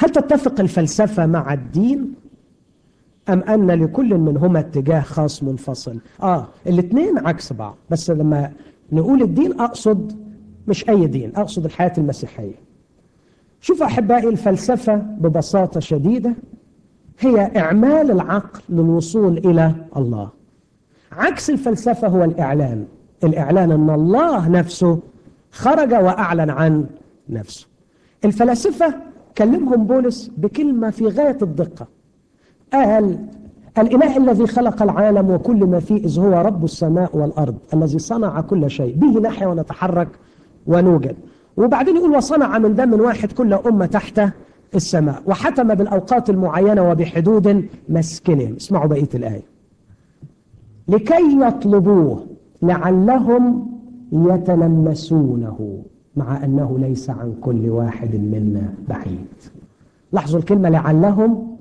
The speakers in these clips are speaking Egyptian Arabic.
هل تتفق الفلسفة مع الدين أم أن لكل منهما اتجاه خاص منفصل آه الاثنين عكس بعض بس لما نقول الدين أقصد مش أي دين أقصد الحياة المسيحية شوف أحبائي الفلسفة ببساطة شديدة هي إعمال العقل للوصول إلى الله عكس الفلسفة هو الإعلان الإعلان أن الله نفسه خرج وأعلن عن نفسه الفلاسفة كلمهم بولس بكلمة في غاية الدقة قال الإله الذي خلق العالم وكل ما فيه إذ هو رب السماء والأرض الذي صنع كل شيء به نحيا ونتحرك ونوجد وبعدين يقول وصنع من دم واحد كل أمة تحت السماء وحتم بالأوقات المعينة وبحدود مسكنهم اسمعوا بقية الآية لكي يطلبوه لعلهم يتلمسونه مع أنه ليس عن كل واحد منا بعيد لاحظوا الكلمة لعلهم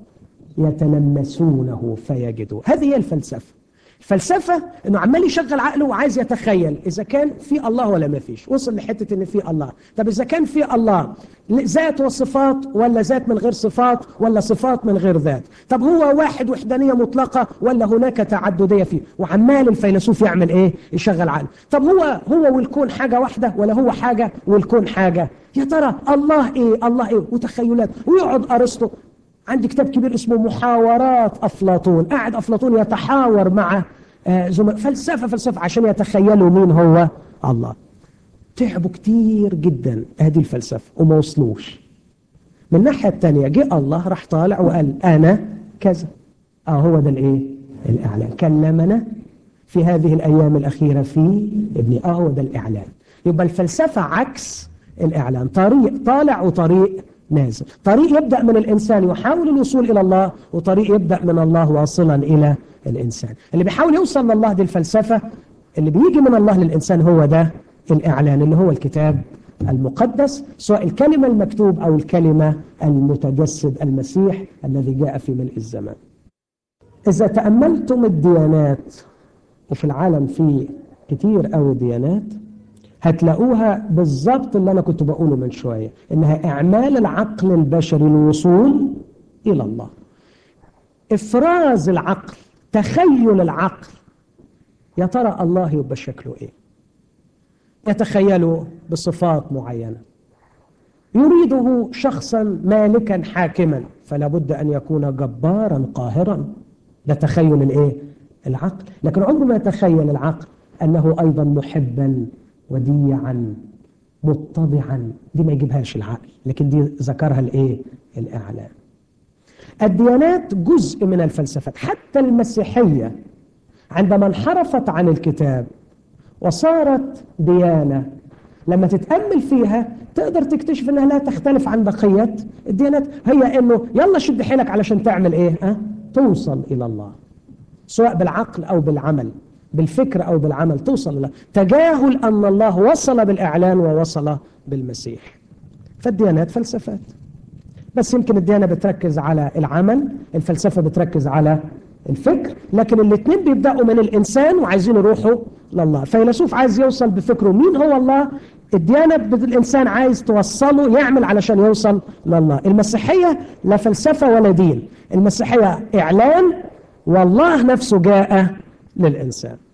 يتلمسونه فيجدوا هذه هي الفلسفة الفلسفة انه عمال يشغل عقله وعايز يتخيل اذا كان في الله ولا ما فيش وصل لحتة ان في الله طب اذا كان في الله ذات وصفات ولا ذات من غير صفات ولا صفات من غير ذات طب هو واحد وحدانية مطلقة ولا هناك تعددية فيه وعمال الفيلسوف يعمل ايه يشغل عقله طب هو هو والكون حاجة واحدة ولا هو حاجة والكون حاجة يا ترى الله ايه الله ايه وتخيلات ويقعد ارسطو عندي كتاب كبير اسمه محاورات أفلاطون قاعد أفلاطون يتحاور مع زملاء فلسفة فلسفة عشان يتخيلوا مين هو الله تعبوا كتير جدا هذه الفلسفة وما وصلوش من الناحية الثانية جه الله راح طالع وقال أنا كذا اه هو ده الايه الإعلان كلمنا في هذه الأيام الأخيرة في ابني اه هو ده الإعلان يبقى الفلسفة عكس الإعلان طريق طالع وطريق نازل طريق يبدأ من الإنسان يحاول الوصول إلى الله وطريق يبدأ من الله واصلا إلى الإنسان اللي بيحاول يوصل لله دي الفلسفة اللي بيجي من الله للإنسان هو ده الإعلان اللي هو الكتاب المقدس سواء الكلمة المكتوب أو الكلمة المتجسد المسيح الذي جاء في ملء الزمان إذا تأملتم الديانات وفي العالم في كتير أوي ديانات هتلاقوها بالظبط اللي أنا كنت بقوله من شوية إنها إعمال العقل البشري للوصول إلى الله إفراز العقل تخيل العقل يا ترى الله يبقى شكله إيه يتخيله بصفات معينة يريده شخصا مالكا حاكما فلا بد أن يكون جبارا قاهرا ده تخيل الإيه العقل لكن عمره ما يتخيل العقل أنه أيضا محبا وديعا متضعا دي ما يجيبهاش العقل لكن دي ذكرها الايه الاعلام الديانات جزء من الفلسفات حتى المسيحيه عندما انحرفت عن الكتاب وصارت ديانه لما تتامل فيها تقدر تكتشف انها لا تختلف عن بقيه الديانات هي انه يلا شد حيلك علشان تعمل ايه أه؟ توصل الى الله سواء بالعقل او بالعمل بالفكر أو بالعمل توصل له تجاهل أن الله وصل بالإعلان ووصل بالمسيح فالديانات فلسفات بس يمكن الديانة بتركز على العمل الفلسفة بتركز على الفكر لكن الاثنين بيبدأوا من الإنسان وعايزين يروحوا لله فيلسوف عايز يوصل بفكره مين هو الله الديانة الإنسان عايز توصله يعمل علشان يوصل لله المسيحية لا فلسفة ولا دين المسيحية إعلان والله نفسه جاء للإنسان